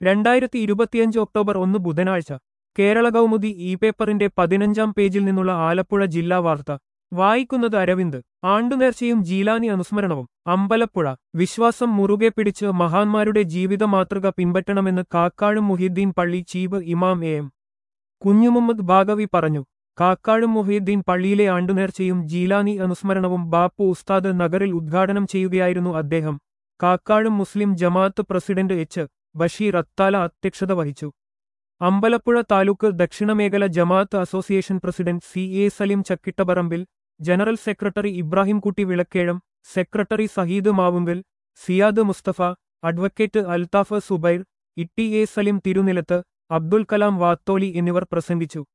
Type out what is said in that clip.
രണ്ടായിരത്തി ഇരുപത്തിയഞ്ച് ഒക്ടോബർ ഒന്ന് ബുധനാഴ്ച കേരള കൗമുദി ഇ പേപ്പറിന്റെ പതിനഞ്ചാം പേജിൽ നിന്നുള്ള ആലപ്പുഴ ജില്ലാ വാർത്ത വായിക്കുന്നത് അരവിന്ദ് ആണ്ടുനേർച്ചയും ജീലാനി അനുസ്മരണവും അമ്പലപ്പുഴ വിശ്വാസം മുറുകെ പിടിച്ച് മഹാന്മാരുടെ ജീവിത മാതൃക പിൻപറ്റണമെന്ന് കാക്കാഴും മുഹീദ്ദീൻ പള്ളി ചീഫ് ഇമാം എ എം കുഞ്ഞുമുഹമ്മദ് ബാഗവി പറഞ്ഞു കാക്കാഴും മുഹീദ്ദീൻ പള്ളിയിലെ ആണ്ടുനേർച്ചയും ജീലാനി അനുസ്മരണവും ബാപ്പു ഉസ്താദ് നഗറിൽ ഉദ്ഘാടനം ചെയ്യുകയായിരുന്നു അദ്ദേഹം കാക്കാഴും മുസ്ലിം ജമാഅത്ത് പ്രസിഡന്റ് എച്ച് ബഷീർ അത്താല അധ്യക്ഷത വഹിച്ചു അമ്പലപ്പുഴ താലൂക്ക് ദക്ഷിണമേഖല Jamaath association president C A Saleem Chakkittaparambil general secretary Ibrahimkutty Vilakkezham secretary Saheed Mavunkal Siyad Musthafa advocate Althaf Subair Itty A Salim Thirunilath Abdul Kalam Vatholi എന്നിവർ പ്രസംഗിച്ചു